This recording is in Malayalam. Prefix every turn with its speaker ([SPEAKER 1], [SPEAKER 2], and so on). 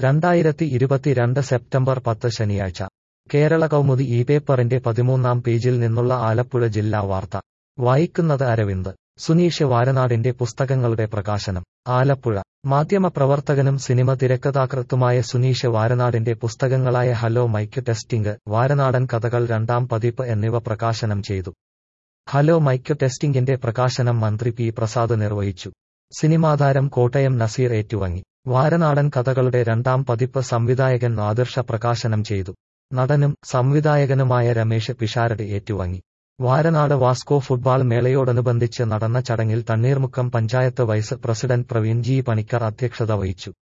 [SPEAKER 1] രണ്ടായിരത്തി ഇരുപത്തിരണ്ട് സെപ്റ്റംബർ പത്ത് ശനിയാഴ്ച കേരള കൗമുദി ഈ പേപ്പറിന്റെ പതിമൂന്നാം പേജിൽ നിന്നുള്ള ആലപ്പുഴ ജില്ലാ വാർത്ത വായിക്കുന്നത് അരവിന്ദ് സുനീഷ് വാരനാടിന്റെ പുസ്തകങ്ങളുടെ പ്രകാശനം ആലപ്പുഴ മാധ്യമപ്രവർത്തകനും സിനിമ തിരക്കഥാകൃത്തുമായ സുനീഷ് വാരനാടിന്റെ പുസ്തകങ്ങളായ ഹലോ മൈക്ക് ടെസ്റ്റിംഗ് വാരനാടൻ കഥകൾ രണ്ടാം പതിപ്പ് എന്നിവ പ്രകാശനം ചെയ്തു ഹലോ മൈക്ക് ടെസ്റ്റിംഗിന്റെ പ്രകാശനം മന്ത്രി പി പ്രസാദ് നിർവഹിച്ചു സിനിമാതാരം കോട്ടയം നസീർ ഏറ്റുവാങ്ങി വാരനാടൻ കഥകളുടെ രണ്ടാം പതിപ്പ് സംവിധായകൻ ആദർശ പ്രകാശനം ചെയ്തു നടനും സംവിധായകനുമായ രമേശ് പിഷാരടി ഏറ്റുവാങ്ങി വാരനാട് വാസ്കോ ഫുട്ബാൾ മേളയോടനുബന്ധിച്ച് നടന്ന ചടങ്ങിൽ Thanneermukkom panchayat vice president Praveen G Panicker അധ്യക്ഷത വഹിച്ചു